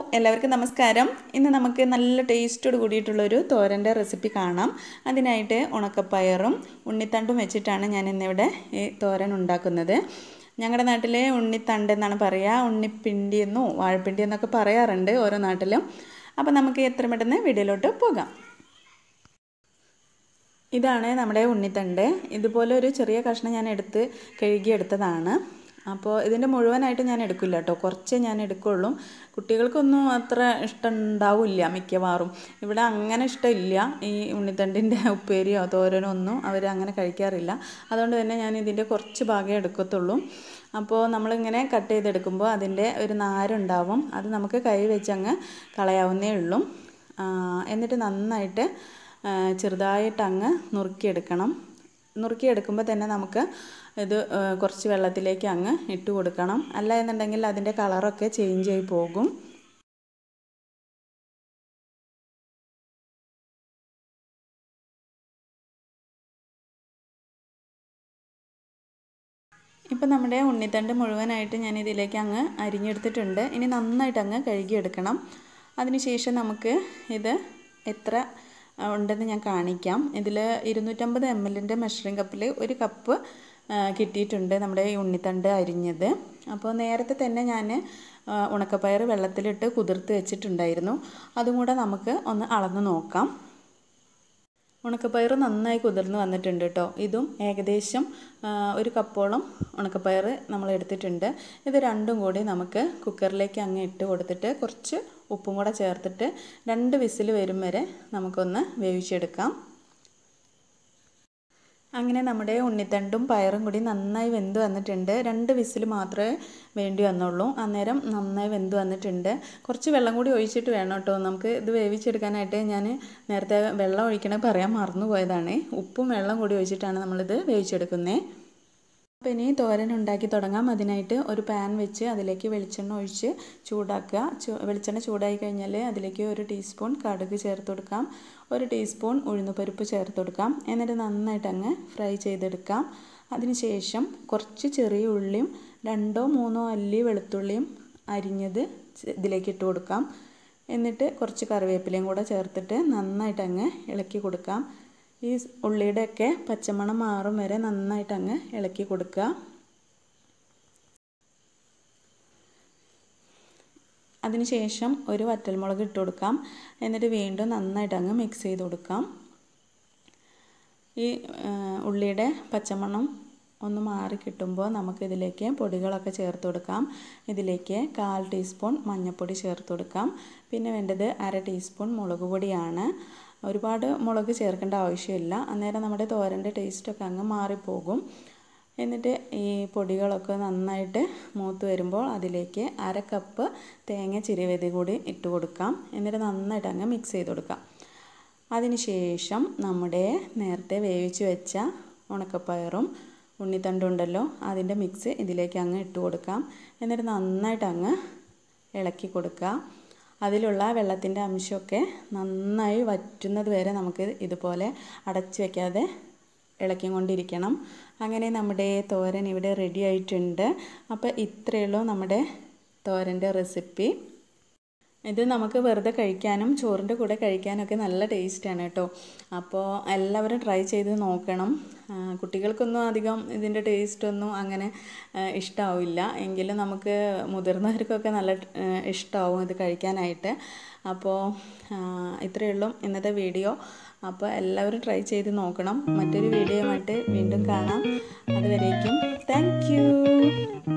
എല്ലാവർക്കും നമസ്കാരം ഇന്ന് നമുക്ക് നല്ല ടേസ്റ്റോട് കൂടിയിട്ടുള്ളൊരു തോരൻ്റെ റെസിപ്പി കാണാം അതിനായിട്ട് ഉണക്കപ്പയറും ഉണ്ണിത്തണ്ടും വെച്ചിട്ടാണ് ഞാൻ ഇന്നിവിടെ ഈ തോരൻ ഉണ്ടാക്കുന്നത് ഞങ്ങളുടെ നാട്ടിലെ ഉണ്ണിത്തണ്ട് എന്നാണ് പറയുക ഉണ്ണിപ്പിണ്ടി എന്നോ വാഴപ്പിണ്ടി എന്നൊക്കെ പറയാറുണ്ട് ഓരോ നാട്ടിലും അപ്പോൾ നമുക്ക് എത്ര പെട്ടെന്ന് വീഡിയോയിലോട്ട് പോകാം ഇതാണ് നമ്മുടെ ഉണ്ണിത്തണ്ട് ഇതുപോലെ ഒരു ചെറിയ കഷ്ണം ഞാൻ എടുത്ത് കഴുകിയെടുത്തതാണ് അപ്പോൾ ഇതിൻ്റെ മുഴുവനായിട്ട് ഞാൻ എടുക്കില്ല കേട്ടോ കുറച്ചേ ഞാൻ എടുക്കുള്ളൂ കുട്ടികൾക്കൊന്നും അത്ര ഇഷ്ടം ഉണ്ടാവില്ല മിക്കവാറും ഇവിടെ അങ്ങനെ ഇഷ്ടമില്ല ഈ ഉണ്ണിത്തണ്ടിൻ്റെ ഉപ്പേരിയോ തോരനോ ഒന്നും അവർ അങ്ങനെ കഴിക്കാറില്ല അതുകൊണ്ട് തന്നെ ഞാൻ ഇതിൻ്റെ കുറച്ച് ഭാഗമേ എടുക്കത്തുള്ളൂ അപ്പോൾ നമ്മളിങ്ങനെ കട്ട് ചെയ്തെടുക്കുമ്പോൾ അതിൻ്റെ ഒരു നാരുണ്ടാവും അത് നമുക്ക് കൈ വെച്ച് അങ്ങ് കളയാവുന്നേ ഉള്ളൂ എന്നിട്ട് നന്നായിട്ട് ചെറുതായിട്ട് അങ്ങ് നുറുക്കിയെടുക്കണം നുറുക്കിയെടുക്കുമ്പോൾ തന്നെ നമുക്ക് ഇത് കുറച്ച് വെള്ളത്തിലേക്ക് അങ്ങ് ഇട്ട് കൊടുക്കണം അല്ല എന്നുണ്ടെങ്കിൽ അതിൻ്റെ കളറൊക്കെ ചേഞ്ച് ആയി പോകും ഇപ്പം നമ്മുടെ ഉണ്ണിത്തണ്ട് മുഴുവനായിട്ട് ഞാൻ ഇതിലേക്ക് അങ്ങ് അരിഞ്ഞെടുത്തിട്ടുണ്ട് ഇനി നന്നായിട്ട് അങ്ങ് കഴുകിയെടുക്കണം അതിനുശേഷം നമുക്ക് ഇത് എത്ര ഉണ്ടെന്ന് ഞാൻ കാണിക്കാം ഇതിൽ ഇരുന്നൂറ്റമ്പത് എം എല്ലിൻ്റെ മെഷറിംഗ് കപ്പിൽ ഒരു കപ്പ് കിട്ടിയിട്ടുണ്ട് നമ്മുടെ ഈ ഉണ്ണിത്തണ്ട് അരിഞ്ഞത് അപ്പോൾ നേരത്തെ തന്നെ ഞാൻ ഉണക്കപ്പയർ വെള്ളത്തിലിട്ട് കുതിർത്ത് വെച്ചിട്ടുണ്ടായിരുന്നു അതും കൂടെ നമുക്ക് ഒന്ന് അളന്ന് നോക്കാം ഉണക്കപ്പയർ നന്നായി കുതിർന്ന് വന്നിട്ടുണ്ട് കേട്ടോ ഇതും ഏകദേശം ഒരു കപ്പോളം ഉണക്കപ്പയർ നമ്മൾ എടുത്തിട്ടുണ്ട് ഇത് രണ്ടും കൂടി നമുക്ക് കുക്കറിലേക്ക് അങ്ങ് ഇട്ട് കൊടുത്തിട്ട് കുറച്ച് ഉപ്പും കൂടെ ചേർത്തിട്ട് രണ്ട് വിസിൽ വരും വരെ നമുക്കൊന്ന് വേവിച്ചെടുക്കാം അങ്ങനെ നമ്മുടെ ഉണ്ണിത്തണ്ടും പയറും കൂടി നന്നായി വെന്ത് വന്നിട്ടുണ്ട് രണ്ട് വിസിൽ മാത്രമേ വേണ്ടി വന്നുള്ളൂ അന്നേരം നന്നായി വെന്ത് വന്നിട്ടുണ്ട് കുറച്ച് വെള്ളം കൂടി ഒഴിച്ചിട്ട് വേണം കേട്ടോ നമുക്ക് ഇത് വേവിച്ചെടുക്കാനായിട്ട് ഞാൻ നേരത്തെ വെള്ളം ഒഴിക്കണേ പറയാൻ മറന്നു പോയതാണ് ഉപ്പും വെള്ളം കൂടി ഒഴിച്ചിട്ടാണ് നമ്മളിത് വേവിച്ചെടുക്കുന്നത് അപ്പോൾ ഇനി തോരൻ ഉണ്ടാക്കി തുടങ്ങാം അതിനായിട്ട് ഒരു പാൻ വെച്ച് അതിലേക്ക് വെളിച്ചെണ്ണ ഒഴിച്ച് ചൂടാക്കുക വെളിച്ചെണ്ണ ചൂടായി കഴിഞ്ഞാൽ അതിലേക്ക് ഒരു ടീസ്പൂൺ കടുക് ചേർത്ത് കൊടുക്കാം ഒരു ടീസ്പൂൺ ഉഴുന്നുപരിപ്പ് ചേർത്ത് കൊടുക്കാം എന്നിട്ട് നന്നായിട്ട് അങ്ങ് ഫ്രൈ ചെയ്തെടുക്കാം അതിനുശേഷം കുറച്ച് ചെറിയ ഉള്ളിയും രണ്ടോ മൂന്നോ അല്ലി വെളുത്തുള്ളിയും അരിഞ്ഞത് ഇതിലേക്ക് ഇട്ട് കൊടുക്കാം എന്നിട്ട് കുറച്ച് കറിവേപ്പിലയും കൂടെ ചേർത്തിട്ട് നന്നായിട്ട് അങ്ങ് ഇളക്കി കൊടുക്കാം ഈ ഉള്ളിയുടെയൊക്കെ പച്ചമണം മാറും വരെ നന്നായിട്ട് അങ്ങ് ഇളക്കി കൊടുക്കുക അതിനുശേഷം ഒരു വറ്റൽമുളക് ഇട്ട് കൊടുക്കാം എന്നിട്ട് വീണ്ടും നന്നായിട്ട് അങ്ങ് മിക്സ് ചെയ്ത് കൊടുക്കാം ഈ ഉള്ളിയുടെ പച്ചമണം ഒന്ന് മാറി കിട്ടുമ്പോൾ നമുക്കിതിലേക്ക് പൊടികളൊക്കെ ചേർത്ത് കൊടുക്കാം ഇതിലേക്ക് കാൽ ടീസ്പൂൺ മഞ്ഞൾപ്പൊടി ചേർത്ത് കൊടുക്കാം പിന്നെ വേണ്ടത് അര ടീസ്പൂൺ മുളക് പൊടിയാണ് ഒരുപാട് മുളക് ചേർക്കേണ്ട ആവശ്യമില്ല അന്നേരം നമ്മുടെ തോരൻ്റെ ടേസ്റ്റൊക്കെ അങ്ങ് മാറിപ്പോകും എന്നിട്ട് ഈ പൊടികളൊക്കെ നന്നായിട്ട് മൂത്ത് വരുമ്പോൾ അതിലേക്ക് അര കപ്പ് തേങ്ങ ചിരവതി കൂടി ഇട്ട് കൊടുക്കാം എന്നിട്ട് നന്നായിട്ട് അങ്ങ് മിക്സ് ചെയ്ത് കൊടുക്കാം അതിനുശേഷം നമ്മുടെ നേരത്തെ വേവിച്ച് വെച്ച ഉണക്കപ്പയറും ഉണ്ണിത്തണ്ടുണ്ടല്ലോ അതിൻ്റെ മിക്സ് ഇതിലേക്ക് അങ്ങ് ഇട്ട് കൊടുക്കാം എന്നിട്ട് നന്നായിട്ട് അങ്ങ് ഇളക്കി കൊടുക്കുക അതിലുള്ള വെള്ളത്തിൻ്റെ അംശമൊക്കെ നന്നായി വറ്റുന്നത് വരെ നമുക്ക് ഇതുപോലെ അടച്ചു വയ്ക്കാതെ ഇളക്കി കൊണ്ടിരിക്കണം അങ്ങനെ നമ്മുടെ തോരൻ ഇവിടെ റെഡി ആയിട്ടുണ്ട് അപ്പോൾ ഇത്രയേ ഉള്ളൂ നമ്മുടെ തോരൻ്റെ റെസിപ്പി ഇത് നമുക്ക് വെറുതെ കഴിക്കാനും ചോറിൻ്റെ കൂടെ കഴിക്കാനൊക്കെ നല്ല ടേസ്റ്റാണ് കേട്ടോ അപ്പോൾ എല്ലാവരും ട്രൈ ചെയ്ത് നോക്കണം കുട്ടികൾക്കൊന്നും അധികം ഇതിൻ്റെ ടേസ്റ്റൊന്നും അങ്ങനെ ഇഷ്ടമാവില്ല എങ്കിലും നമുക്ക് മുതിർന്നവർക്കൊക്കെ നല്ല ഇഷ്ടമാവും ഇത് കഴിക്കാനായിട്ട് അപ്പോൾ ഇത്രയേ ഉള്ളൂ ഇന്നത്തെ വീഡിയോ അപ്പോൾ എല്ലാവരും ട്രൈ ചെയ്ത് നോക്കണം മറ്റൊരു വീഡിയോയുമായിട്ട് വീണ്ടും കാണാം അതുവരേക്കും താങ്ക്